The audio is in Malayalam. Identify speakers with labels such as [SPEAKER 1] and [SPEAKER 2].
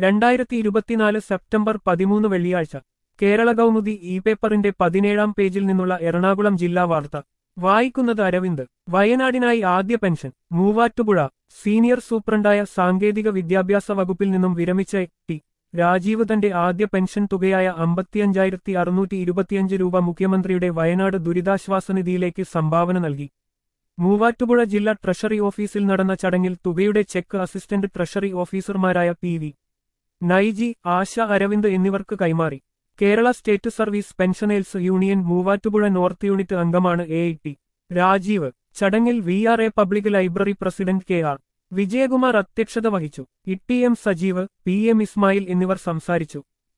[SPEAKER 1] രണ്ടായിരത്തി ഇരുപത്തിനാല് സെപ്റ്റംബർ പതിമൂന്ന് വെള്ളിയാഴ്ച കേരള കൗമുദി ഇ പേപ്പറിന്റെ പതിനേഴാം പേജിൽ നിന്നുള്ള എറണാകുളം ജില്ലാ വാർത്ത വായിക്കുന്നത് അരവിന്ദ് വയനാടിനായി ആദ്യ പെൻഷൻ മൂവാറ്റുപുഴ സീനിയർ സൂപ്രണ്ടായ സാങ്കേതിക വിദ്യാഭ്യാസ വകുപ്പിൽ നിന്നും വിരമിച്ച ടി രാജീവ് തന്റെ ആദ്യ പെൻഷൻ തുകയായ അമ്പത്തിയഞ്ചായിരത്തി അറുന്നൂറ്റി ഇരുപത്തിയഞ്ച് രൂപ മുഖ്യമന്ത്രിയുടെ വയനാട് ദുരിതാശ്വാസ നിധിയിലേക്ക് സംഭാവന നൽകി മൂവാറ്റുപുഴ ജില്ലാ ട്രഷറി ഓഫീസിൽ നടന്ന ചടങ്ങിൽ തുകയുടെ ചെക്ക് അസിസ്റ്റന്റ് ട്രഷറി ഓഫീസർമാരായ പി വി നൈജി ആശ അരവിന്ദ് എന്നിവർക്ക് കൈമാറി Kerala state service pensioners union Muvattupuzha north unit അംഗമാണ് എ ടി രാജീവ് ചടങ്ങിൽ V R A public library president K R Vijayakumar അധ്യക്ഷത വഹിച്ചു E T M Sajeev P M Ismail എന്നിവർ സംസാരിച്ചു